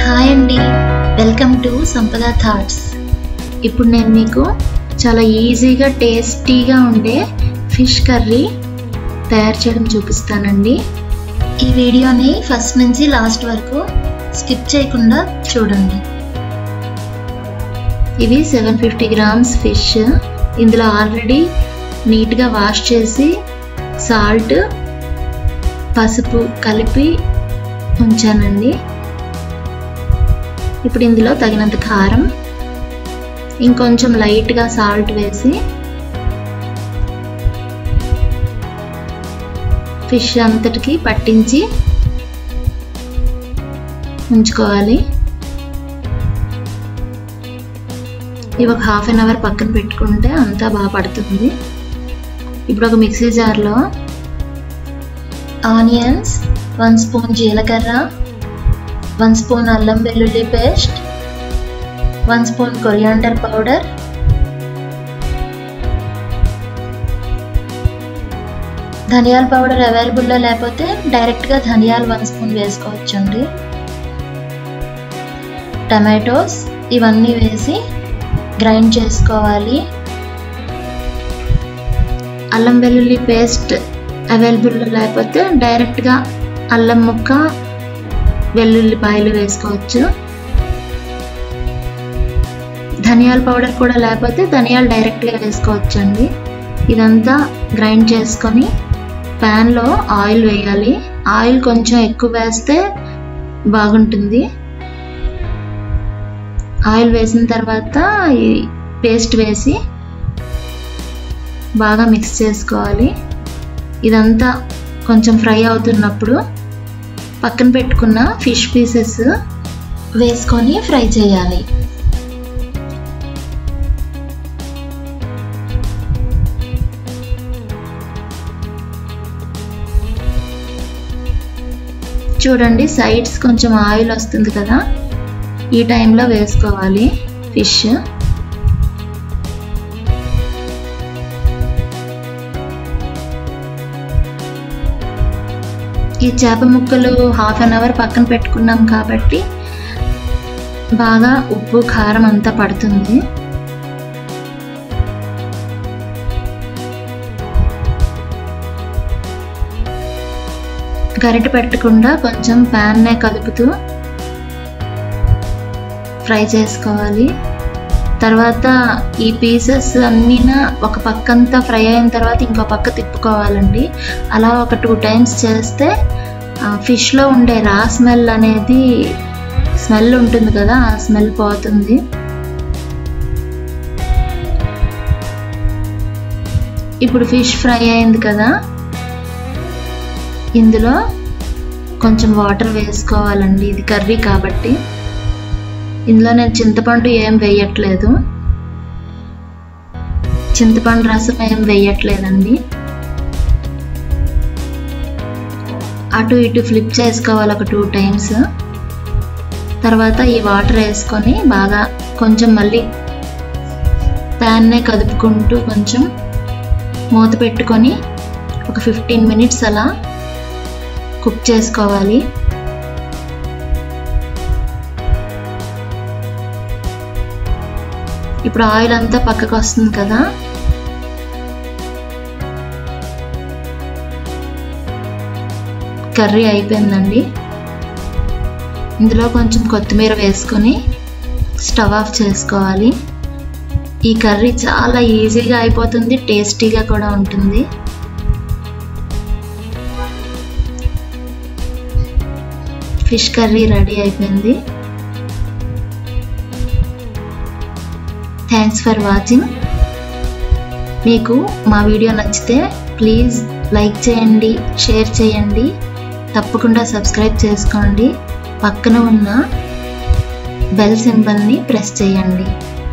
hi అండి welcome to సంపద thoughts ఇప్పుడు నేను మీకు చాలా ఈజీగా టేస్టీగా ఉండే ఫిష్ కర్రీ తయారు చేయడం చూపిస్తానండి ఈ వీడియోని ఫస్ట్ నుంచి లాస్ట్ వరకు స్కిప్ చేయకుండా చూడండి ఇవి సెవెన్ ఫిఫ్టీ గ్రామ్స్ ఫిష్ ఇందులో ఆల్రెడీ నీట్గా వాష్ చేసి సాల్ట్ పసుపు కలిపి ఉంచానండి ఇప్పుడు ఇందులో తగినంత కారం ఇంకొంచెం లైట్గా సాల్ట్ వేసి ఫిష్ అంతటికి పట్టించి ఉంచుకోవాలి ఇవి ఒక హాఫ్ అన్ అవర్ పక్కన పెట్టుకుంటే అంతా బాగా పడుతుంది ఇప్పుడు ఒక మిక్సీ జార్లో ఆనియన్స్ వన్ స్పూన్ జీలకర్ర వన్ స్పూన్ అల్లం వెల్లుల్లి paste one spoon coriander powder ధనియాల పౌడర్ అవైలబుల్లో లేకపోతే డైరెక్ట్గా ధనియాలు వన్ స్పూన్ వేసుకోవచ్చండి టమాటోస్ ఇవన్నీ వేసి గ్రైండ్ చేసుకోవాలి అల్లం వెల్లుల్లి పేస్ట్ అవైలబుల్లో లేకపోతే డైరెక్ట్గా అల్లం ముక్క వెల్లుల్లిపాయలు వేసుకోవచ్చు ధనియాల పౌడర్ కూడా లేకపోతే ధనియాలు డైరెక్ట్గా వేసుకోవచ్చు అండి ఇదంతా గ్రైండ్ చేసుకొని ప్యాన్లో ఆయిల్ వేయాలి ఆయిల్ కొంచెం ఎక్కువ వేస్తే బాగుంటుంది ఆయిల్ వేసిన తర్వాత ఈ పేస్ట్ వేసి బాగా మిక్స్ చేసుకోవాలి ఇదంతా కొంచెం ఫ్రై అవుతున్నప్పుడు పక్కన పెట్టుకున్న ఫిష్ పీసెస్ వేసుకొని ఫ్రై చేయాలి చూడండి సైడ్స్ కొంచెం ఆయిల్ వస్తుంది కదా ఈ టైంలో వేసుకోవాలి ఫిష్ ఈ చేప ముక్కలు హాఫ్ అన్ అవర్ పక్కన పెట్టుకున్నాం కాబట్టి బాగా ఉప్పు కారం అంతా పడుతుంది గరిట పెట్టకుండా కొంచెం ప్యాన్నే కలుపుతూ ఫ్రై చేసుకోవాలి తర్వాత ఈ పీసెస్ అన్నీ ఒక పక్క అంతా ఫ్రై అయిన తర్వాత ఇంకో పక్క తిప్పుకోవాలండి అలా ఒక టూ టైమ్స్ చేస్తే ఫిష్లో ఉండే రా స్మెల్ అనేది స్మెల్ ఉంటుంది కదా ఆ స్మెల్ పోతుంది ఇప్పుడు ఫిష్ ఫ్రై అయింది కదా ఇందులో కొంచెం వాటర్ వేసుకోవాలండి ఇది కర్రీ కాబట్టి ఇందులో నేను చింతపండు ఏం వేయట్లేదు చింతపండు రసం ఏం వేయట్లేదండి అటు ఇటు ఫ్లిప్ చేసుకోవాలి ఒక టూ టైమ్స్ తర్వాత ఈ వాటర్ వేసుకొని బాగా కొంచెం మళ్ళీ ప్యాన్నే కదుపుకుంటూ కొంచెం మూత పెట్టుకొని ఒక ఫిఫ్టీన్ మినిట్స్ అలా కుక్ చేసుకోవాలి ఇప్పుడు ఆయిల్ అంతా పక్కకు వస్తుంది కదా కర్రీ అయిపోయిందండి ఇందులో కొంచెం కొత్తిమీర వేసుకొని స్టవ్ ఆఫ్ చేసుకోవాలి ఈ కర్రీ చాలా ఈజీగా అయిపోతుంది టేస్టీగా కూడా ఉంటుంది ఫిష్ కర్రీ రెడీ అయిపోయింది థ్యాంక్స్ ఫర్ వాచింగ్ మీకు మా వీడియో నచ్చితే ప్లీజ్ లైక్ చేయండి షేర్ చేయండి తప్పకుండా సబ్స్క్రైబ్ చేసుకోండి పక్కన ఉన్న బెల్ సింబల్ని ప్రెస్ చేయండి